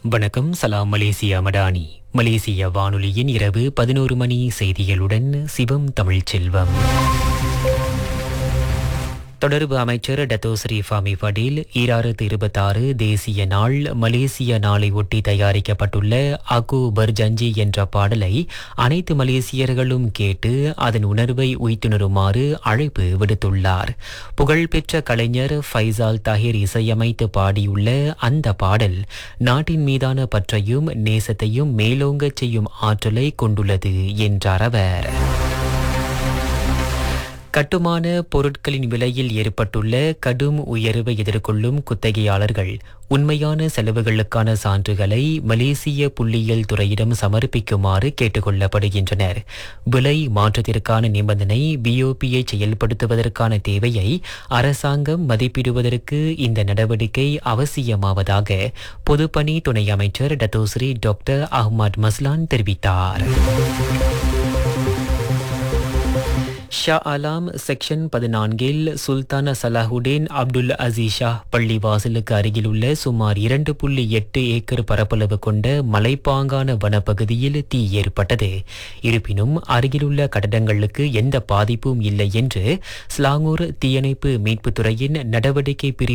வணக்கம் சலாம் மலேசியா மடானி மலேசிய வானொலியின் இரவு பதினோரு மணி செய்திகளுடன் சிவம் தமிழ்ச் செல்வம் தொடர்பு அமைச்சர் டத்தோஸ்ரீ ஃபாமி ஃபடீல் ஈராயிரத்து இருபத்தாறு தேசிய நாள் மலேசிய நாளை ஒட்டி தயாரிக்கப்பட்டுள்ள அகு பர்ஜஞ்சி என்ற பாடலை அனைத்து மலேசியர்களும் கேட்டு அதன் உணர்வை உய்த்துணருமாறு அழைப்பு விடுத்துள்ளார் புகழ்பெற்ற கலைஞர் ஃபைசால் தாஹிர் இசையமைத்து பாடியுள்ள அந்த பாடல் நாட்டின் மீதான பற்றையும் நேசத்தையும் மேலோங்கச் செய்யும் ஆற்றலை கொண்டுள்ளது என்றார் அவர் கட்டுமான பொருட்களின் விலையில் ஏற்பட்டுள்ள கடும் உயர்வை எதிர்கொள்ளும் குத்தகையாளர்கள் உண்மையான செலவுகளுக்கான சான்றுகளை மலேசிய புள்ளியியல் துறையிடம் சமர்ப்பிக்குமாறு கேட்டுக்கொள்ளப்படுகின்றனர் விலை மாற்றத்திற்கான நிபந்தனை பிஓபியை செயல்படுத்துவதற்கான தேவையை அரசாங்கம் மதிப்பிடுவதற்கு இந்த நடவடிக்கை அவசியமாவதாக பொதுப்பணி துணை அமைச்சர் டத்தோஸ்ரீ டாக்டர் அஹ்மத் மஸ்லான் தெரிவித்தார் ஷா அலாம் செக்ஷன் பதினான்கில் Sultan Salahuddin Abdul Aziz Shah பள்ளிவாசலுக்கு அருகிலுள்ள சுமார் இரண்டு புள்ளி எட்டு ஏக்கர் பரப்பளவு கொண்ட மலைப்பாங்கான வனப்பகுதியில் தீ ஏற்பட்டது இருப்பினும் அருகிலுள்ள கட்டடங்களுக்கு எந்த பாதிப்பும் இல்லை என்று ஸ்லாங்கூர் தீயணைப்பு மீட்புத் துறையின் நடவடிக்கை பிரிவு